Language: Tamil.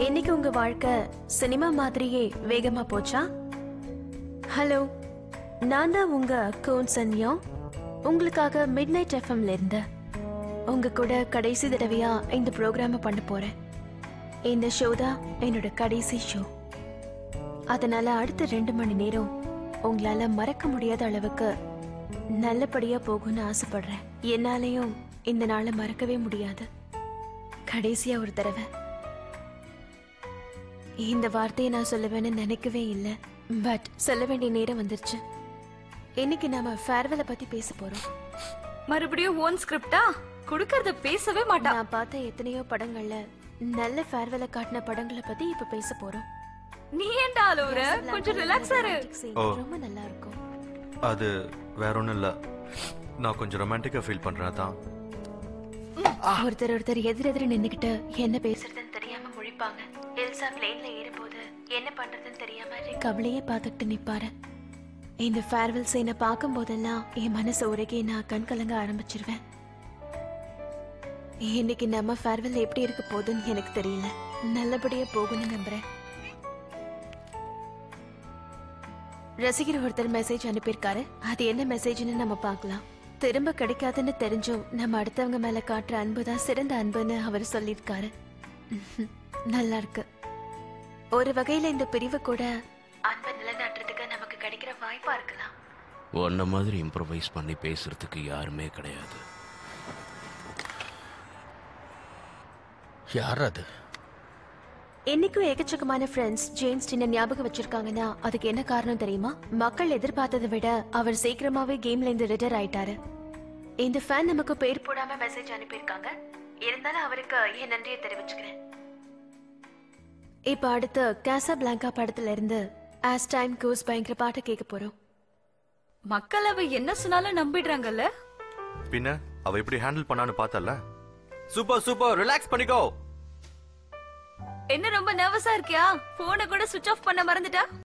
இன்னைக்கு உங்க வாழ்க்கை சினிமா மாதிரியே வேகமா போச்சா ஹலோ நான் தான் உங்க கோன் சன்யா உங்களுக்காக மிட் நைட் எஃப்எம்ல இருந்து உங்க கூட கடைசி தடவையா இந்த ப்ரோக்ராம பண்ண போறேன் இந்த ஷோ தான் என்னோட கடைசி ஷோ அதனால அடுத்த ரெண்டு மணி நேரம் உங்களால மறக்க முடியாத அளவுக்கு நல்லபடியா போகும்னு ஆசைப்படுறேன் என்னாலையும் இந்த நாளை மறக்கவே முடியாது கடைசியா ஒரு தடவை இந்த வார்த்தையை நான் சொல்லுவேன்னு நினைக்கவே இல்லை பட் சொல்ல வேண்டிய நேரம் வந்துருச்சு இன்னைக்கு நாம ஃபேர்வெலை பத்தி பேச போறோம் மறுபடியும் ஓன் ஸ்கிரிப்டா குடுக்கறத பேசவே மாட்டா நான் பார்த்த எத்தனையோ படங்கள்ல நல்ல ஃபேர்வெலை காட்டின படங்களை பத்தி இப்ப பேச போறோம் நீ ஏன்டா அழுவுற கொஞ்சம் ரிலாக்ஸா இரு Romantic scene ஓ. ரொம்ப நல்லா இருக்கும் அது வேற ஒன்றும் இல்லை நான் கொஞ்சம் ரொமான்டிக்காக ஃபீல் பண்ணுறேன் தான் ஒருத்தர் ஒருத்தர் எதிர் எதிர நின்னுக்கிட்டு என்ன பேசுறதுன்னு தெரியாம முழிப்பாங்க எல்சா பிளேன்ல ஏறும்போது என்ன பண்றதுன்னு தெரியாம கவலையே பார்த்துக்கிட்டு நிப்பாரு இந்த ஃபேர்வெல் சீனை பார்க்கும் போதெல்லாம் என் மனசு உருகி நான் கண் கலங்க ஆரம்பிச்சிருவேன் இன்னைக்கு நம்ம ஃபேர்வெல் எப்படி இருக்க போகுதுன்னு எனக்கு தெரியல நல்லபடியா போகும்னு நம்புறேன் ரசிகர் ஒருத்தர் மெசேஜ் அனுப்பியிருக்காரு அது என்ன மெசேஜ்னு நம்ம பார்க்கலாம் திரும்ப கிடைக்காதுன்னு தெரிஞ்சும் நம்ம அடுத்தவங்க மேல காட்டுற அன்பு தான் சிறந்த அன்புன்னு அவர் சொல்லியிருக்காரு ம்ஹும். நல்லா இருக்கு ஒரு வகையில இந்த பிரிவு கூட அன்பை நிலைநாட்டுறதுக்கு நமக்கு கிடைக்கிற வாய்ப்பா இருக்கலாம் உன்ன மாதிரி இம்ப்ரவைஸ் பண்ணி பேசுறதுக்கு யாருமே கிடையாது யார் அது என்னைக்கும் எக்கச்சக்கமான ஃப்ரெண்ட்ஸ் ஜேம்ஸ் டின்ன ஞாபகம் வச்சிருக்காங்கன்னா அதுக்கு என்ன காரணம் தெரியுமா மக்கள் எதிர்பார்த்ததை விட அவர் சீக்கிரமாவே கேம்ல இருந்து ரிட்டர் ஆயிட்டாரு இந்த ஃபேன் நமக்கு பேர் போடாம மெசேஜ் அனுப்பியிருக்காங்க இருந்தாலும் அவருக்கு என் நன்றியை தெரிவிச்சுக்கிறேன் இப்ப அடுத்து கேசா பிளாங்கா படத்துல இருந்து ஆஸ் டைம் கோஸ் பயங்கர பாட்டை கேட்க போறோம் மக்கள் அவ என்ன சொன்னாலும் நம்பிடுறாங்கல்ல பின்ன அவ எப்படி ஹேண்டில் பண்ணான்னு பார்த்தல சூப்பர் சூப்பர் ரிலாக்ஸ் பண்ணிக்கோ என்ன ரொம்ப நர்வஸா இருக்கியா போனை கூட சுவிட்ச் ஆஃப் பண்ண மறந்துட்டா